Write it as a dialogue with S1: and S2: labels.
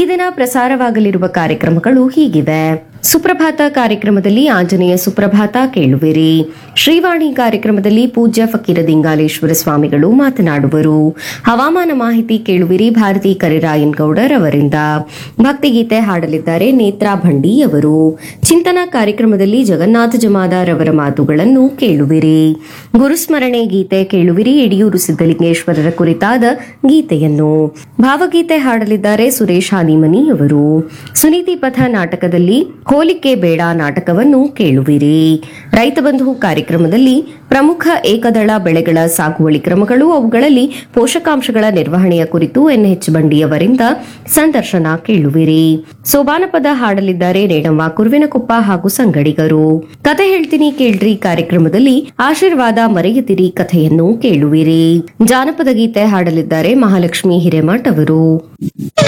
S1: ದಿನ ಪ್ರಸಾರವಾಗಲಿರುವ ಕಾರ್ಯಕ್ರಮಗಳು ಹೀಗಿವೆ ಸುಪ್ರಭಾತ ಕಾರ್ಯಕ್ರಮದಲ್ಲಿ ಆಂಜನೇಯ ಸುಪ್ರಭಾತ ಕೇಳುವಿರಿ ಶ್ರೀವಾಣಿ ಕಾರ್ಯಕ್ರಮದಲ್ಲಿ ಪೂಜ್ಯ ಫಕೀರ ದಿಂಗಾಲೇಶ್ವರ ಸ್ವಾಮಿಗಳು ಮಾತನಾಡುವರು ಹವಾಮಾನ ಮಾಹಿತಿ ಕೇಳುವಿರಿ ಭಾರತಿ ಕರಿರಾಯನ್ ಗೌಡರ್ ಅವರಿಂದ ಭಕ್ತಿಗೀತೆ ಹಾಡಲಿದ್ದಾರೆ ನೇತ್ರಾ ಭಂಡಿ ಅವರು ಚಿಂತನಾ ಕಾರ್ಯಕ್ರಮದಲ್ಲಿ ಜಗನ್ನಾಥ ಜಮಾದಾರ್ ಅವರ ಮಾತುಗಳನ್ನು ಕೇಳುವಿರಿ ಗುರುಸ್ಮರಣೆ ಗೀತೆ ಕೇಳುವಿರಿ ಯಡಿಯೂರು ಸಿದ್ದಲಿಂಗೇಶ್ವರರ ಕುರಿತಾದ ಗೀತೆಯನ್ನು ಭಾವಗೀತೆ ಹಾಡಲಿದ್ದಾರೆ ಸುರೇಶ್ ಹಾದಿಮನಿ ಅವರು ಸುನೀತಿ ಪಥ ನಾಟಕದಲ್ಲಿ ಹೋಲಿಕೆ ಬೇಡ ನಾಟಕವನ್ನು ಕೇಳುವಿರಿ ರೈತ ಬಂಧು ಕಾರ್ಯಕ್ರಮದಲ್ಲಿ ಪ್ರಮುಖ ಏಕದಳ ಬೆಳೆಗಳ ಸಾಗುವಳಿ ಕ್ರಮಗಳು ಅವುಗಳಲ್ಲಿ ಪೋಷಕಾಂಶಗಳ ನಿರ್ವಹಣೆಯ ಕುರಿತು ಎನ್ಎಚ್ ಬಂಡಿಯವರಿಂದ ಸಂದರ್ಶನ ಕೇಳುವಿರಿ ಸೋಬಾನಪದ ಹಾಡಲಿದ್ದಾರೆ ರೇಣವ್ವ ಕುರುವಿನಕೊಪ್ಪ ಹಾಗೂ ಸಂಗಡಿಗರು ಕತೆ ಹೇಳ್ತೀನಿ ಕೇಳ್ರಿ ಕಾರ್ಯಕ್ರಮದಲ್ಲಿ ಆಶೀರ್ವಾದ ಮರೆಯದಿರಿ ಕಥೆಯನ್ನು ಕೇಳುವಿರಿ ಜಾನಪದ ಗೀತೆ ಹಾಡಲಿದ್ದಾರೆ ಮಹಾಲಕ್ಷ್ಮಿ ಹಿರೇಮಠ್ ಅವರು